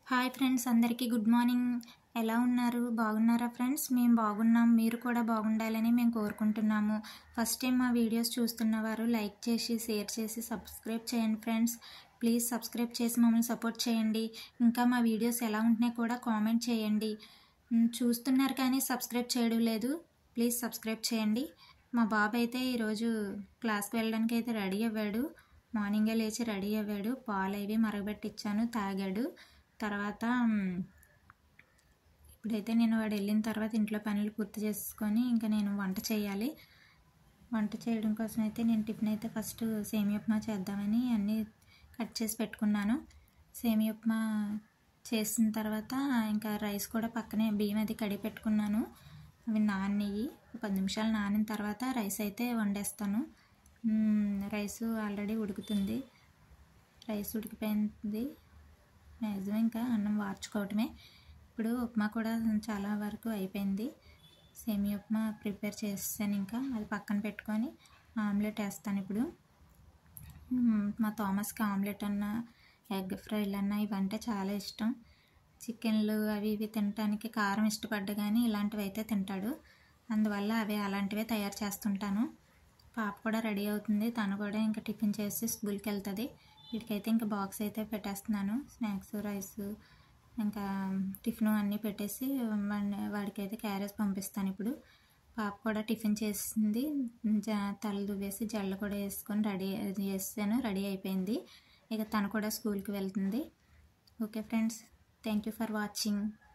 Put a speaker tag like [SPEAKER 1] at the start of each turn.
[SPEAKER 1] hi friends అందరికీ good morning ఎలా ఉన్నారు బాగున్నారా ఫ్రెండ్స్ మేము బాగున్నాం మీరు కూడా బాగుండాలని మేము కోరుకుంటున్నాము ఫస్ట్ టైం మా వీడియోస్ చూస్తున్నవారు లైక్ చేసి షేర్ చేసి సబ్స్క్రైబ్ చేయండి ఫ్రెండ్స్ ప్లీజ్ సబ్స్క్రైబ్ చేసి మమ్మల్ని సపోర్ట్ చేయండి ఇంకా మా వీడియోస్ ఎలా ఉంటున్నాయి కూడా కామెంట్ చేయండి మ్, చూస్తున్నారు కానీ సబ్స్క్రైబ్ చేయడం లేదు ప్లీజ్ సబ్స్క్రైబ్ చేయండి మా బాబు అయితే ఈరోజు క్లాస్కి వెళ్ళడానికి అయితే రెడీ అవ్వాడు మార్నింగే లేచి రెడీ అవ్వాడు పాలు అవి మరగబెట్టిచ్చాను తాగాడు తర్వాత మ్, ఇప్పుడైతే నేను వాడు వెళ్ళిన తర్వాత ఇంట్లో పనులు పూర్తి చేసుకొని ఇంకా నేను వంట చేయాలి వంట చేయడం కోసం అయితే నేను టిఫిన్ అయితే ఫస్ట్ సేమియా ఉప్మా చేద్దామని అన్నీ కట్ చేసి పెట్టుకున్నాను సేమియా ఉప్మా చేసిన తర్వాత ఇంకా రైస్ కూడా పక్కనే బియ్యం అది కడిగి పెట్టుకున్నాను అవి నానియి ఒక పది నిమిషాలు నానిన తర్వాత రైస్ అయితే వండేస్తాను మ్మ్, రైస్ ఆల్రెడీ ఉడుకుతుంది రైస్ ఉడికిపోయింది మ్యాక్సిమం ఇంకా అన్నం వార్చుకోవటమే ఇప్పుడు ఉప్మా కూడా చాలా వరకు అయిపోయింది సేమియా ఉప్మా ప్రిపేర్ చేస్తాను ఇంకా అది పక్కన పెట్టుకొని ఆమ్లెట్ వేస్తాను ఇప్పుడు మ్మ్, మా థామస్కి ఆమ్లెట్ అన్న ఎగ్ ఫ్రైలు అన్న ఇవంటే చాలా ఇష్టం చికెన్లు అవి ఇవి తినటానికి కారం ఇష్టపడ్డ కానీ ఇలాంటివి అయితే తింటాడు అందువల్ల అవి అలాంటివే తయారు చేస్తుంటాను పాప కూడా రెడీ అవుతుంది తను కూడా ఇంకా టిఫిన్ చేసి స్కూల్కి వెళ్తుంది వీటికైతే ఇంకా బాక్స్ అయితే పెట్టేస్తున్నాను స్నాక్స్ రైస్ ఇంకా టిఫిన్ అన్నీ పెట్టేసి వాడిని- వాడికైతే క్యారేజ్ పంపిస్తాను ఇప్పుడు పాప కూడా టిఫిన్ చేసింది జ తల దువ్వేసి జల్ల కూడా వేసుకొని రెడీ చేసాను రెడీ అయిపోయింది ఇక తను కూడా స్కూల్కి వెళ్తుంది okay friends thank you for watching